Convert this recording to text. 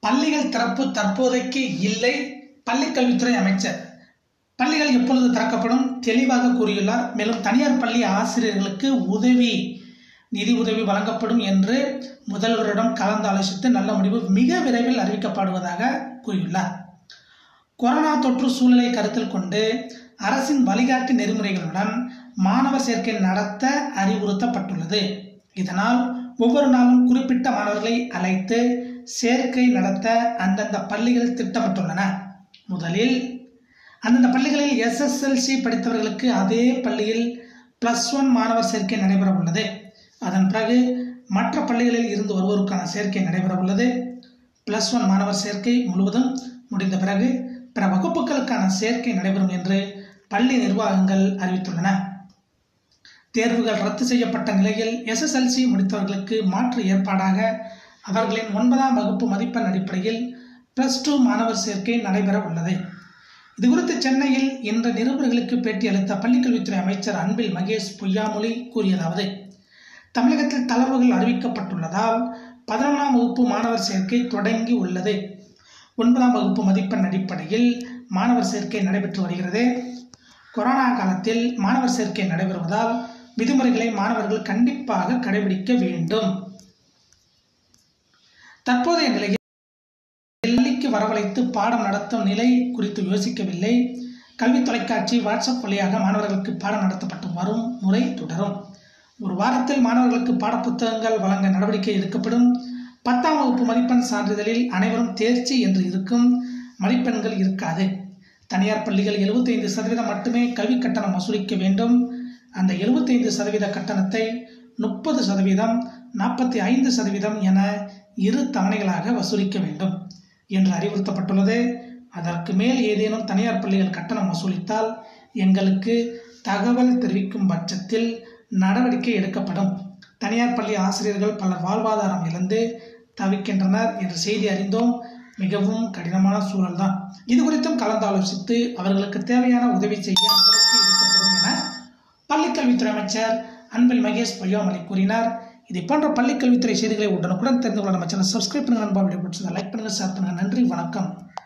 பள்ளிகள் திறப்பு தற்போதைக்கு இல்லை பள்ளிக்கல்வித்துறை அமைச்சர் பள்ளிகள் எப்பொழுது திறக்கப்படும் தெளிவாக கூறியுள்ளார் மேலும் தனியார் பள்ளி ஆசிரியர்களுக்கு உதவி நிதி உதவி வழங்கப்படும் என்று முதல்வரிடம் கலந்து ஆலோசித்து நல்ல முடிவு மிக விரைவில் அறிவிக்கப்படுவதாக கூறியுள்ளார் கொரோனா தொற்று சூழலை கருத்தில் கொண்டு அரசின் வழிகாட்டு நெறிமுறைகளுடன் மாணவர் சேர்க்கை நடத்த அறிவுறுத்தப்பட்டுள்ளது இதனால் ஒவ்வொரு நாளும் குறிப்பிட்ட மாணவர்களை அழைத்து சேர்க்கை நடத்த அந்தந்த பள்ளிகள் திட்டமிட்டுள்ளன முதலில் அந்தந்த பள்ளிகளில் எஸ்எஸ்எல்சி படித்தவர்களுக்கு அதே பள்ளியில் ப்ளஸ் ஒன் மாணவர் சேர்க்கை நடைபெற உள்ளது அதன் பிறகு மற்ற பள்ளிகளில் இருந்து வருவோருக்கான சேர்க்கை நடைபெற உள்ளது ப்ளஸ் ஒன் மாணவர் சேர்க்கை முழுவதும் முடிந்த பிறகு பிற வகுப்புகளுக்கான சேர்க்கை நடைபெறும் என்று பள்ளி நிர்வாகங்கள் அறிவித்துள்ளன தேர்வுகள் ரத்து செய்யப்பட்ட நிலையில் எஸ்எஸ்எல்சி முடித்தவர்களுக்கு மாற்று ஏற்பாடாக அவர்களின் ஒன்பதாம் வகுப்பு மதிப்பெண் அடிப்படையில் பிளஸ் டூ மாணவர் சேர்க்கை நடைபெற உள்ளது இதுகுறித்து சென்னையில் இன்று நிருபர்களுக்கு பேட்டியளித்த பள்ளிக்கல்வித்துறை அமைச்சர் அன்பில் மகேஷ் பொய்யாமொழி கூறியதாவது தமிழகத்தில் தளர்வுகள் அறிவிக்கப்பட்டுள்ளதால் பதினொன்றாம் வகுப்பு மாணவர் சேர்க்கை தொடங்கி உள்ளது ஒன்பதாம் வகுப்பு மதிப்பெண் அடிப்படையில் மாணவர் சேர்க்கை நடைபெற்று வருகிறது கொரோனா காலத்தில் மாணவர் சேர்க்கை நடைபெறுவதால் விதிமுறைகளை மாணவர்கள் கண்டிப்பாக கடைபிடிக்க வேண்டும் தற்போதைய நிலையில் பள்ளிக்கு வரவழைத்து பாடம் நடத்தும் நிலை குறித்து யோசிக்கவில்லை கல்வி தொலைக்காட்சி வாட்ஸ்அப் வழியாக மாணவர்களுக்கு பாடம் நடத்தப்பட்டு வரும் முறை தொடரும் ஒரு வாரத்தில் மாணவர்களுக்கு பாடப்புத்தகங்கள் வழங்க நடவடிக்கை எடுக்கப்படும் பத்தாம் வகுப்பு மதிப்பெண் சான்றிதழில் அனைவரும் தேர்ச்சி என்று இருக்கும் மதிப்பெண்கள் இருக்காது தனியார் பள்ளிகள் எழுபத்தைந்து சதவீதம் மட்டுமே கல்வி கட்டணம் வசூலிக்க வேண்டும் அந்த எழுபத்தைந்து சதவீத கட்டணத்தை முப்பது சதவீதம் நாற்பத்தி ஐந்து சதவீதம் என இரு தவணைகளாக வசூலிக்க வேண்டும் என்று அறிவுறுத்தப்பட்டுள்ளது அதற்கு மேல் ஏதேனும் தனியார் பள்ளிகள் கட்டணம் வசூலித்தால் எங்களுக்கு தகவல் தெரிவிக்கும் பட்சத்தில் நடவடிக்கை எடுக்கப்படும் தனியார் பள்ளி ஆசிரியர்கள் பலர் வாழ்வாதாரம் இழந்து தவிக்கின்றனர் என்ற செய்தி அறிந்தோம் மிகவும் கடினமான சூழல் தான் இது குறித்தும் கலந்தாலோசித்து அவர்களுக்கு தேவையான உதவி செய்ய நடவடிக்கை எடுக்கப்படும் என பள்ளிக்கல்வித்துறை அமைச்சர் அன்பில் மகேஷ் பொய்யாமலை கூறினார் இதை போன்ற பள்ளிக்கல்வித்துறை செய்திகளை உடனுக்குடன் தெரிந்து கொள்ள நம்ம சேனல் சப்ஸ்கிரைப் பண்ணுங்க நண்பா வீடியோ பிடிச்சதை லைக் பண்ணுங்க ஷேர் பண்ணுங்க நன்றி வணக்கம்